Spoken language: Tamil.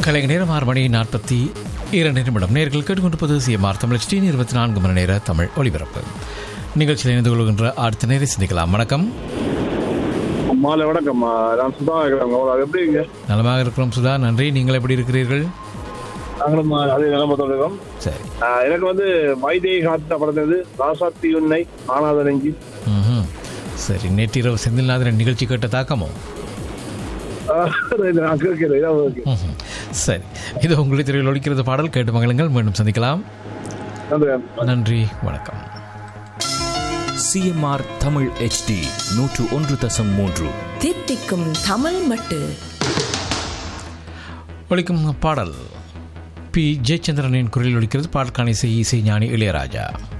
கலை நேரம் ஆறு மணி நாற்பத்தி இரண்டு நிமிடம் நேர்கள் கேட்டுக்கொண்டிருப்பது சிஎம்ஆர் தமிழ் ஸ்டீன் இருபத்தி நான்கு மணி நேர தமிழ் ஒளிபரப்பு நிகழ்ச்சியில் இணைந்து கொள்கின்ற அடுத்த நேரை சிந்திக்கலாம் வணக்கம் மாலை வணக்கம் நான் சுதா இருக்கிறேன் அது எப்படிங்க நலமாக இருக்கிறோம் சுதா நன்றி நீங்கள் எப்படி இருக்கிறீர்கள் நாங்களும் அதே நிலைமை தொடரும் சரி எனக்கு வந்து வைதேகி காத்த படத்தது ராசாத்தி உன்னை ஆனாத நெஞ்சி ம்ஹும். சரி நேற்றிரவு செந்தில்நாதன் நிகழ்ச்சி கேட்ட தாக்கமோ ஆஹ், இது நான் கேட்கிறேன் இதான் ஓகே. ம்ஹும். சரி இது உங்களுடைய திரையில் ஒழிக்கிறது பாடல் கேட்டு மகளுங்கள் மீண்டும் சந்திக்கலாம் நன்றி நன்றி வணக்கம் சிஎம்ஆர் தமிழ் ஹெச்டி நூற்று ஒன்று தசம் மூன்று தித்திக்கும் தமிழ் மட்டு ஒழிக்கும் பாடல் பி ஜெயச்சந்திரனின் குரலில் ஒழிக்கிறது பாடலுக்கான இசை இசை ஞானி இளையராஜா